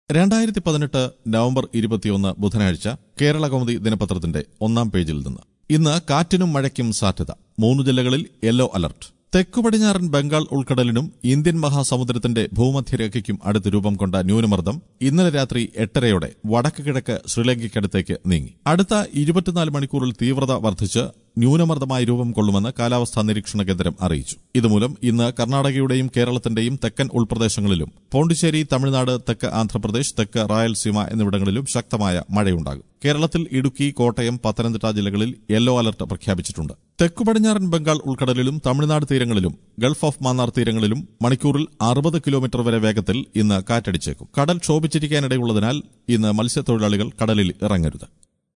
രണ്ടായിരത്തി പതിനെട്ട് നവംബർ ഇരുപത്തിയൊന്ന് ബുധനാഴ്ച കേരള കൗമുദി ദിനപത്രത്തിന്റെ ഒന്നാം പേജിൽ നിന്ന് ഇന്ന് കാറ്റിനും മഴയ്ക്കും സാധ്യത മൂന്ന് ജില്ലകളിൽ യെല്ലോ അലർട്ട് തെക്കു പടിഞ്ഞാറൻ ബംഗാൾ ഉൾക്കടലിനും ഇന്ത്യൻ മഹാസമുദ്രത്തിന്റെ ഭൂമധ്യരേഖയ്ക്കും അടുത്ത് രൂപം കൊണ്ട ന്യൂനമർദ്ദം ഇന്നലെ രാത്രി എട്ടരയോടെ വടക്ക് കിഴക്ക് ശ്രീലങ്കയ്ക്കടുത്തേക്ക് നീങ്ങി അടുത്ത ഇരുപത്തിനാല് മണിക്കൂറിൽ തീവ്രത വർദ്ധിച്ച് ന്യൂനമർദ്ദമായി രൂപം കൊള്ളുമെന്ന് കാലാവസ്ഥാ നിരീക്ഷണ കേന്ദ്രം അറിയിച്ചു ഇതുമൂലം ഇന്ന് കർണാടകയുടെയും കേരളത്തിന്റെയും തെക്കൻ ഉൾപ്രദേശങ്ങളിലും പോണ്ടിച്ചേരി തമിഴ്നാട് തെക്ക് ആന്ധ്രാപ്രദേശ് തെക്ക് റായൽസീമ എന്നിവിടങ്ങളിലും ശക്തമായ മഴയുണ്ടാകും കേരളത്തിൽ ഇടുക്കി കോട്ടയം പത്തനംതിട്ട ജില്ലകളിൽ യെല്ലോ അലർട്ട് പ്രഖ്യാപിച്ചിട്ടുണ്ട് തെക്കു പടിഞ്ഞാറൻ ബംഗാൾ ഉൾക്കടലിലും തമിഴ്നാട് തീരങ്ങളിലും ഗൾഫ് ഓഫ് മാന്നാർ തീരങ്ങളിലും മണിക്കൂറിൽ അറുപത് കിലോമീറ്റർ വരെ വേഗത്തിൽ ഇന്ന് കാറ്റടിച്ചേക്കും കടൽ ക്ഷോഭിച്ചിരിക്കാനിടയുള്ളതിനാൽ ഇന്ന് മത്സ്യത്തൊഴിലാളികൾ കടലിൽ ഇറങ്ങരുത്